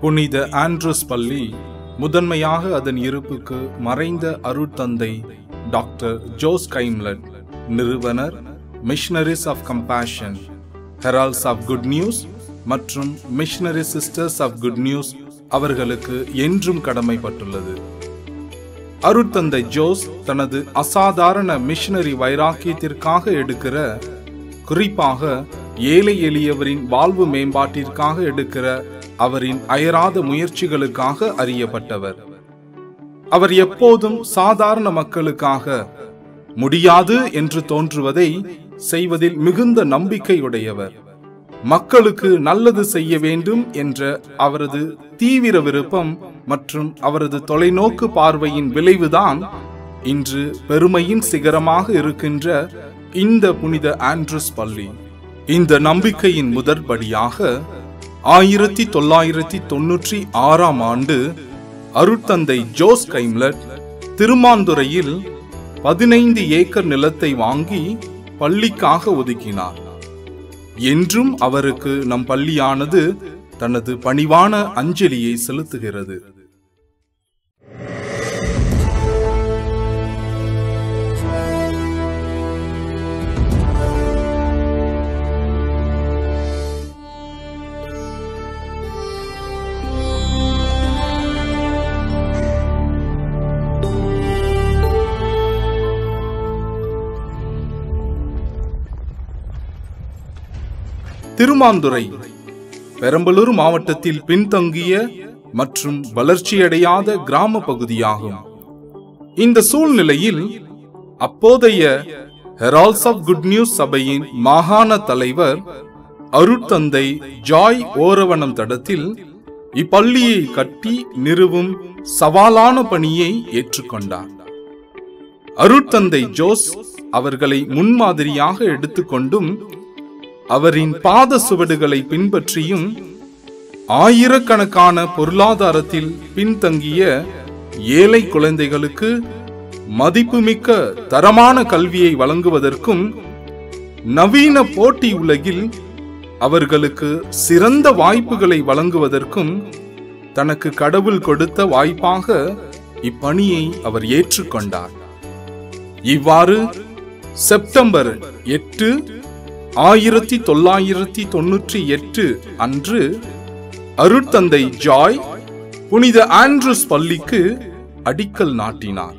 புனித ஆண்ட்ரூஸ் பள்ளி முதன்மையாக அதன் இருப்புக்கு மறைந்த அருட்தந்தை டாக்டர் ஜோஸ் கைம்லட் நிறுவனர் missionaries of compassion heralds of good news மற்றும் missionary sisters of good news அவர்களுக்கு என்றும் கடமைப்பட்டுள்ளது அருட்தந்தை ஜோஸ் தனது அசாதாரண மிஷனரி வைராக்கியத்திற்காக எடுக்கிற குறிப்பாக ஏழை எளியவரின் வாழ்வு மேம்பாட்டிற்காக எடுக்கிற அவரின் அயராத முயற்சிகளுக்காக அறியப்பட்டவர் அவர் எப்போதும் சாதாரண மக்களுக்காக முடியாது என்று தோன்றுவதை செய்வதில் மிகுந்த நம்பிக்கையுடையவர் மக்களுக்கு நல்லது செய்ய வேண்டும் என்ற அவரது தீவிர விருப்பம் மற்றும் அவரது தொலைநோக்கு பார்வையின் விளைவுதான் இன்று பெருமையின் சிகரமாக இருக்கின்ற இந்த புனித ஆண்ட்ரூஸ் பள்ளி இந்த நம்பிக்கையின் முதற்படியாக ஆயிரத்தி தொள்ளாயிரத்தி தொன்னூற்றி ஆறாம் ஆண்டு அருட்தந்தை ஜோஸ் கைம்லட் திருமாந்துறையில் பதினைந்து ஏக்கர் நிலத்தை வாங்கி பள்ளிக்காக ஒதுக்கினார் என்றும் அவருக்கு நம் பள்ளியானது தனது பணிவான அஞ்சலியை செலுத்துகிறது திருமாந்துறை பெரம்பலூர் மாவட்டத்தில் பின்தங்கிய மற்றும் வளர்ச்சியடையாத கிராம பகுதியாகும் இந்த சூழ்நிலையில் அப்போதைய ஹெரால்ஸ் ஆஃப் குட் நியூஸ் சபையின் மாகாண தலைவர் அருட்தந்தை ஜாய் ஓரவனம் தடத்தில் இப்பள்ளியை கட்டி நிறுவும் சவாலான பணியை ஏற்றுக்கொண்டார் அருட்தந்தை ஜோஸ் அவர்களை முன்மாதிரியாக எடுத்துக்கொண்டும் அவரின் பாத சுவடுகளை பின்பற்றியும் ஆயிரக்கணக்கான பொருளாதாரத்தில் பின்தங்கிய ஏழை குழந்தைகளுக்கு மதிப்புமிக்க தரமான கல்வியை வழங்குவதற்கும் நவீன போட்டி உலகில் அவர்களுக்கு சிறந்த வாய்ப்புகளை வழங்குவதற்கும் தனக்கு கடவுள் கொடுத்த வாய்ப்பாக இப்பணியை அவர் ஏற்றுக்கொண்டார் இவ்வாறு செப்டம்பர் எட்டு ஆயிரத்தி தொள்ளாயிரத்தி தொன்னூற்றி எட்டு அன்று அருட்தந்தை ஜாய் புனித ஆண்ட்ரூஸ் பள்ளிக்கு அடிக்கல் நாட்டினார்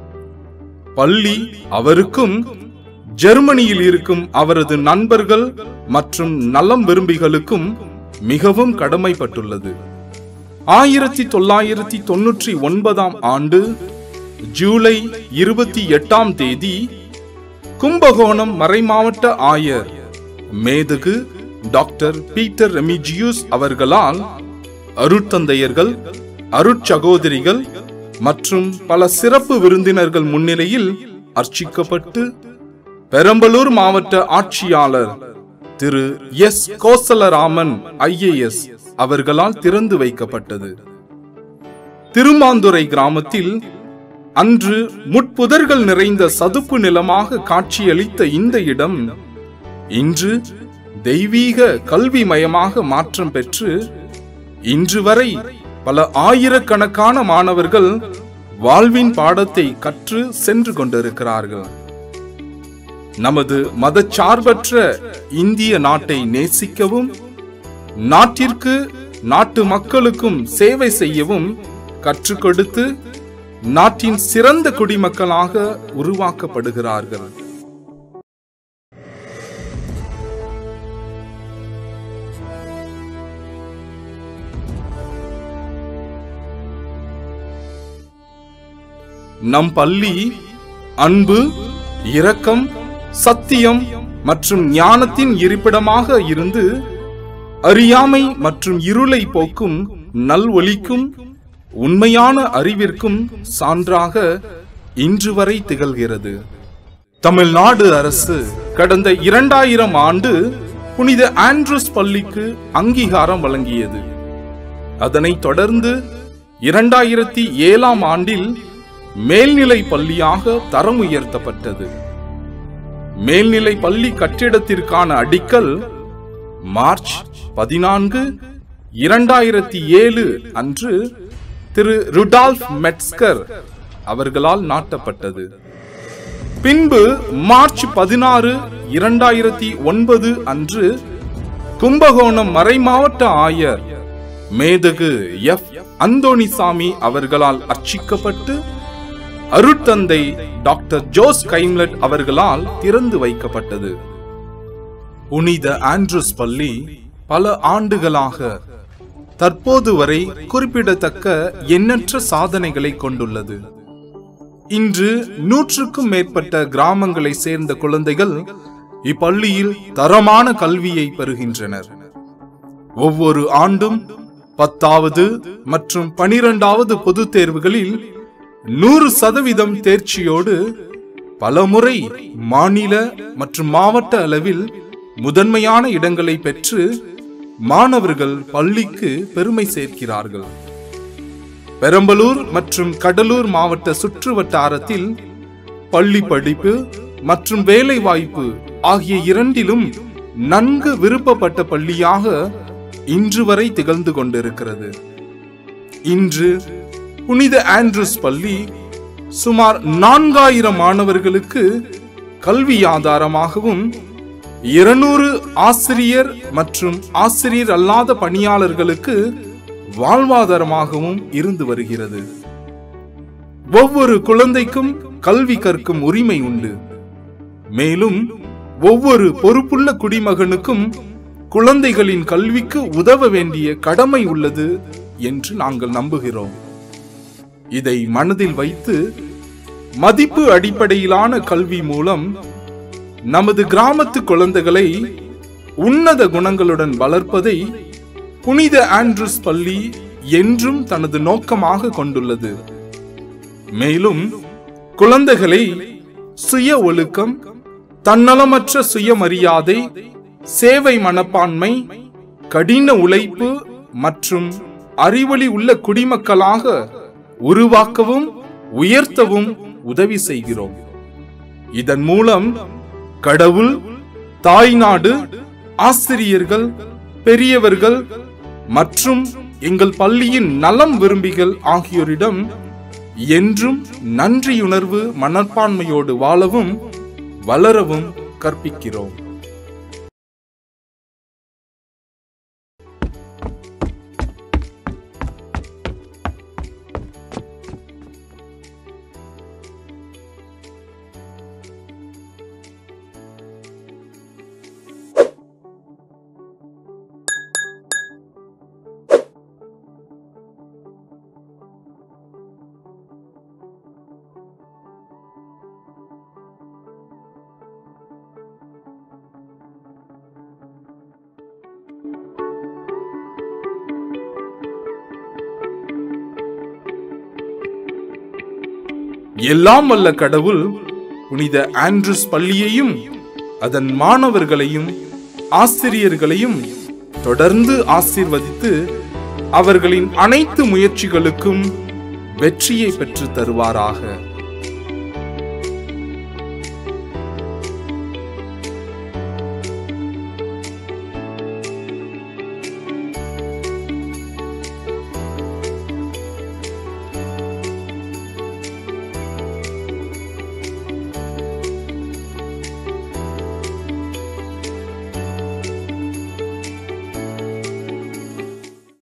பள்ளி அவருக்கும் ஜெர்மனியில் இருக்கும் அவரது நண்பர்கள் மற்றும் நலம் விரும்பிகளுக்கும் மிகவும் கடமைப்பட்டுள்ளது ஆயிரத்தி தொள்ளாயிரத்தி தொன்னூற்றி ஒன்பதாம் ஆண்டு ஜூலை இருபத்தி எட்டாம் தேதி கும்பகோணம் மறைமாவட்ட ஆயர் மேதகு டாக்டர் பீட்டர் ரெமிஜியூஸ் அவர்களால் அருட்தந்தையர்கள் அருட்சகோதரிகள் மற்றும் பல சிறப்பு விருந்தினர்கள் முன்னிலையில் அர்ச்சிக்கப்பட்டு பெரம்பலூர் மாவட்ட ஆட்சியாளர் திரு எஸ் கோசலராமன் ஐஏஎஸ் அவர்களால் திறந்து வைக்கப்பட்டது திருமாந்துறை கிராமத்தில் அன்று முட்புதர்கள் நிறைந்த சதுப்பு நிலமாக காட்சியளித்த இந்த இடம் இன்று தெய்வீக கல்வி மயமாக மாற்றம் பெற்று இன்று வரை பல ஆயிரக்கணக்கான மாணவர்கள் வாழ்வின் பாடத்தை கற்று சென்று கொண்டிருக்கிறார்கள் நமது மதச்சார்பற்ற இந்திய நாட்டை நேசிக்கவும் நாட்டிற்கு நாட்டு மக்களுக்கும் சேவை செய்யவும் கற்றுக் கொடுத்து நாட்டின் சிறந்த குடிமக்களாக உருவாக்கப்படுகிறார்கள் நம் பள்ளி அன்பு இரக்கம் சத்தியம் மற்றும் ஞானத்தின் இருப்பிடமாக இருந்து அறியாமை மற்றும் இருளை போக்கும் நல்வொலிக்கும் உண்மையான அறிவிற்கும் சான்றாக இன்று வரை திகழ்கிறது தமிழ்நாடு அரசு கடந்த இரண்டாயிரம் ஆண்டு புனித ஆண்ட்ரூஸ் பள்ளிக்கு அங்கீகாரம் வழங்கியது அதனைத் தொடர்ந்து இரண்டாயிரத்தி ஏழாம் ஆண்டில் மேல்நிலை பள்ளியாக தரம் உயர்த்தப்பட்டது மேல்நிலை பள்ளி கட்டிடத்திற்கான அடிக்கல் மார்ச் பதினான்கு இரண்டாயிரத்தி ஏழு அன்று திரு ருடால்ஃப் மெட்ஸ்கர் அவர்களால் நாட்டப்பட்டது பின்பு மார்ச் பதினாறு இரண்டாயிரத்தி ஒன்பது அன்று கும்பகோணம் மறைமாவட்ட ஆயர் மேதகு எஃப் அந்தோணிசாமி அவர்களால் அர்ச்சிக்கப்பட்டு அருட்தந்தை டாக்டர் ஜோஸ் கைம்லட் அவர்களால் திறந்து வைக்கப்பட்டது புனித ஆண்ட்ரூஸ் பள்ளி பல ஆண்டுகளாக தற்போது வரை குறிப்பிடத்தக்க எண்ணற்ற சாதனைகளை கொண்டுள்ளது இன்று நூற்றுக்கும் மேற்பட்ட கிராமங்களை சேர்ந்த குழந்தைகள் இப்பள்ளியில் தரமான கல்வியை பெறுகின்றனர் ஒவ்வொரு ஆண்டும் பத்தாவது மற்றும் பனிரெண்டாவது பொதுத் தேர்வுகளில் நூறு சதவீதம் தேர்ச்சியோடு பலமுறை மாநில மற்றும் மாவட்ட அளவில் முதன்மையான இடங்களை பெற்று மாணவர்கள் பள்ளிக்கு பெருமை சேர்க்கிறார்கள் பெரம்பலூர் மற்றும் கடலூர் மாவட்ட சுற்று வட்டாரத்தில் பள்ளி படிப்பு மற்றும் வேலை வாய்ப்பு ஆகிய இரண்டிலும் நன்கு விருப்பப்பட்ட பள்ளியாக இன்று வரை திகழ்ந்து கொண்டிருக்கிறது இன்று புனித ஆண்ட்ரூஸ் பள்ளி சுமார் நான்காயிரம் மாணவர்களுக்கு கல்வி ஆதாரமாகவும் இருநூறு ஆசிரியர் மற்றும் ஆசிரியர் அல்லாத பணியாளர்களுக்கு வாழ்வாதாரமாகவும் இருந்து வருகிறது ஒவ்வொரு குழந்தைக்கும் கல்வி கற்கும் உரிமை உண்டு மேலும் ஒவ்வொரு பொறுப்புள்ள குடிமகனுக்கும் குழந்தைகளின் கல்விக்கு உதவ வேண்டிய கடமை உள்ளது என்று நாங்கள் நம்புகிறோம் இதை மனதில் வைத்து மதிப்பு அடிப்படையிலான கல்வி மூலம் நமது கிராமத்து குழந்தைகளை உன்னத குணங்களுடன் வளர்ப்பதை புனித ஆண்ட்ரூஸ் பள்ளி என்றும் தனது நோக்கமாக கொண்டுள்ளது மேலும் குழந்தைகளை சுய ஒழுக்கம் தன்னலமற்ற சுயமரியாதை சேவை மனப்பான்மை கடின உழைப்பு மற்றும் அறிவொளி உள்ள குடிமக்களாக உருவாக்கவும் உயர்த்தவும் உதவி செய்கிறோம் இதன் மூலம் கடவுள் தாய்நாடு ஆசிரியர்கள் பெரியவர்கள் மற்றும் எங்கள் பள்ளியின் நலம் விரும்பிகள் ஆகியோரிடம் என்றும் நன்றியுணர்வு மனப்பான்மையோடு வாழவும் வளரவும் கற்பிக்கிறோம் எல்லாம் வல்ல கடவுள் புனித ஆண்ட்ரூஸ் பள்ளியையும் அதன் மாணவர்களையும் ஆசிரியர்களையும் தொடர்ந்து ஆசீர்வதித்து அவர்களின் அனைத்து முயற்சிகளுக்கும் வெற்றியை பெற்று தருவாராக